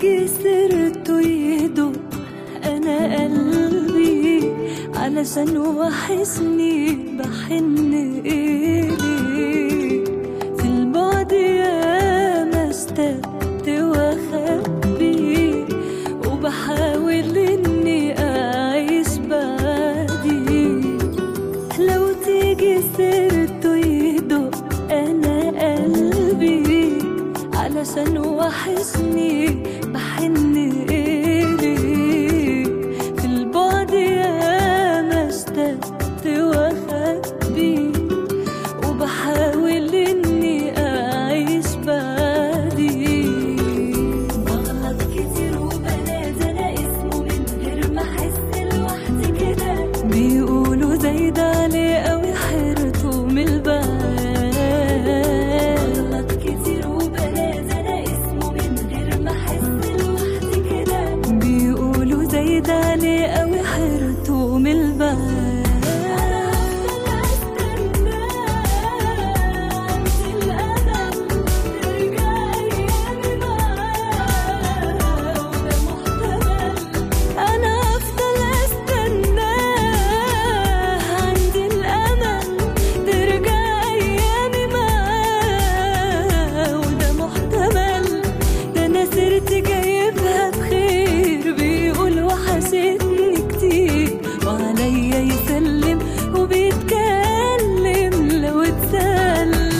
تيجي سيرته يدق انا قلبي علشان وحشني بحن إليه في البعد يا ما اشتقت واخبي وبحاول اني اعيش بعدي لو تيجي سيرته يدق انا قلبي علشان وحشني بحن إليه في البعد يا ما اشتقت واخبي وبحاول اني اعيش بعدي بغلط كتير وبنادى انا اسمه من غير ما احس لوحدي كده بيقولوا زايد عليه قوي حيرته من البعاد بغلط كتير وبنادى انا اسمه من غير ما احس لوحدي كده بيقولوا زايد عليه قوي حيرته من البعاد أنا أفضل أستنى عندي الأمل ترجع أيامي معاه وده محتمل ده أنا سرت جايبها بخير بيقول وحشتني كتير وعليا يسلم وبيتكلم لو اتسلم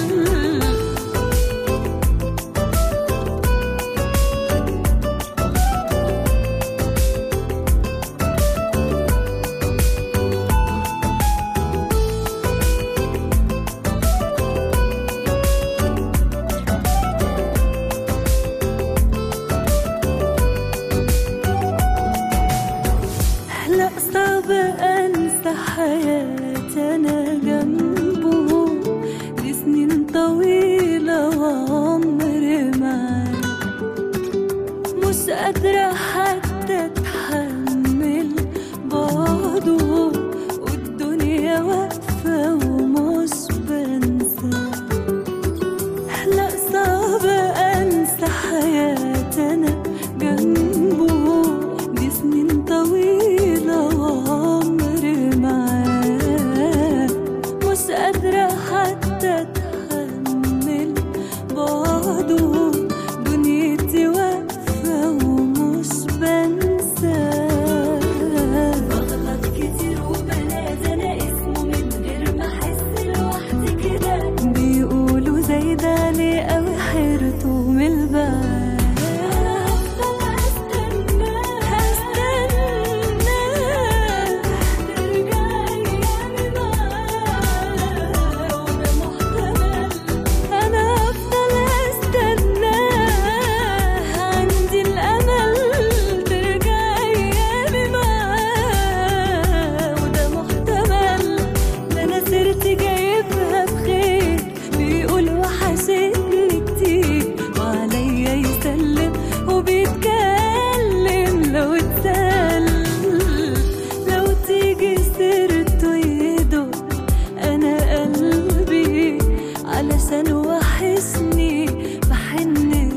لا صعب انسى حياتي انا جنبه دي سنين طويلة وعمر معاه مش قادرة حتى اتحمل بعضه والدنيا واقفة ومش بنساه لا صعب انسى حياتي انا جنبه دي سنين طويلة وعمر معاه مش قادرة حتى اتحمل بعضه دنيتي واقفة ومش بنساه بغلط كتير وبنادى انا اسمه من غير ما احس لوحدي كده بيقولوا زايد عليه قوي حيرته من البعد أنا أفضل أستنى عندي الأمل ترجع أيامي معاه وده محتمل ده أنا سرت جايبها بخير بيقول وحشتني كتير وعليا يسلم وبيتكلم لو اتسلم لو تيجي سيرته يدق أنا قلبي علشان وحشني بحن